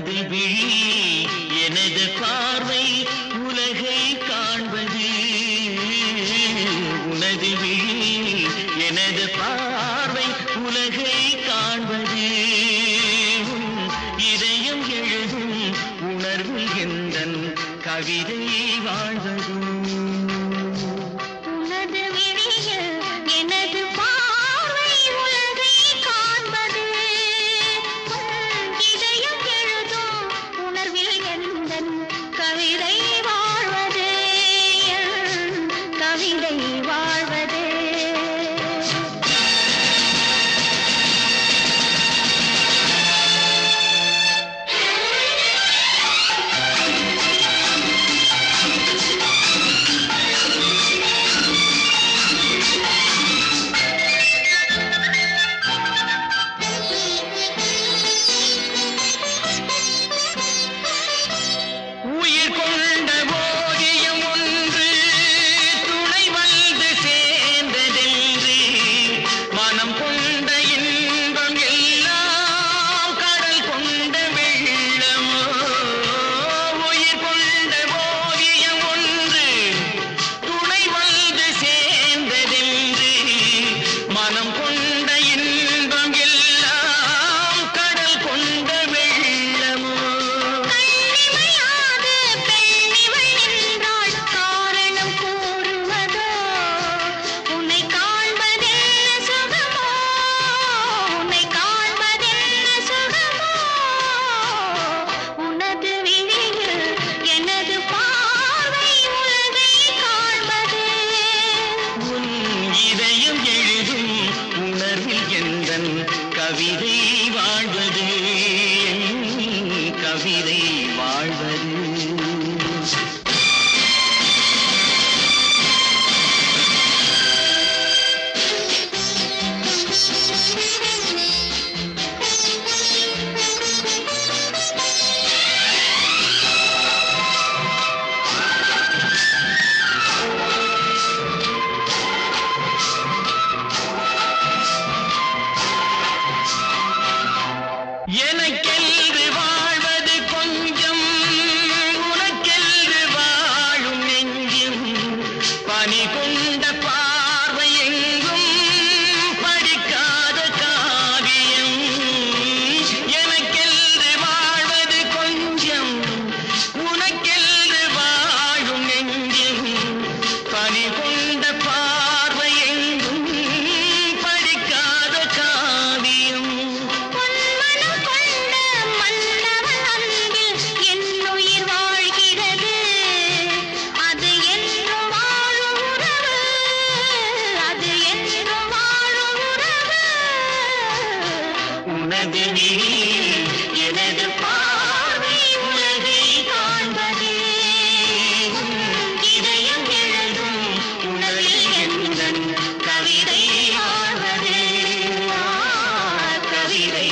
உனது விழி எனது பார்வை உலகை காண்பது உனது விழி எனது பார்வை உலகை காண்பது உன் இதயம் எழுதும் உணர்வு எந்தன் கவிதை வாழ்வது உனது விழியில் எனது பார்வை உலகை காண்பது உன் இதயம் எழுதும் உணர்வில் எந்தன் கவிதை வாழ்வது என் கவிதை வாழ்வது உயிர் கொண்ட ஓவியம் ஒன்று துணை வந்து சேர்ந்ததென்று மனம் கொண்ட இன்பம் எல்லாம் கடல் கொண்ட வெள்ளமோ உயிர் கொண்ட ஓவியம் ஒன்று துணை வந்து சேர்ந்ததென்று மனம் கொண்ட இன்பம் எல்லாம் கடல் கொண்ட வெள்ளமோ கண்ணிமையாது பெண்ணிவள் என்றாள் காரணம் கூறுவதோ உன்னை காண்பதென்ன சுகமோ உன்னை காண்பதென்ன சுகமோ உனது விழியில் எனது பார்வை உலகை காண்பது உன் இதயம் எழுதும் உணர்வில் எந்தன் கவிதை வாழ்வது என் கவிதை வாழ்வது எனக்கென்று வாழ்வது கொஞ்சம் உனக்கென்று வாழும் நெஞ்சும் பனி கொண்ட பார்வை எங்கும் படிக்காத காவியம் எனக்கென்று வாழ்வது கொஞ்சம் உனக்கென்று வாழும் நெஞ்சும் பனி கொண்ட பார்வை எங்கும் படிக்காத காவியம் பொன்மனம் கொண்ட மன்னவன் அன்பில் என் உயிர் வாழ்கிறது அது என்றும் வாழும் உறவு அது என்றும் வாழும் உறவு உனது விழி எனது பார்வை உலகை காண்பது உன் இதயம் எழுதும் உணர்வில் எந்தன் கவிதை வாழ்வது ஆ, கவிதை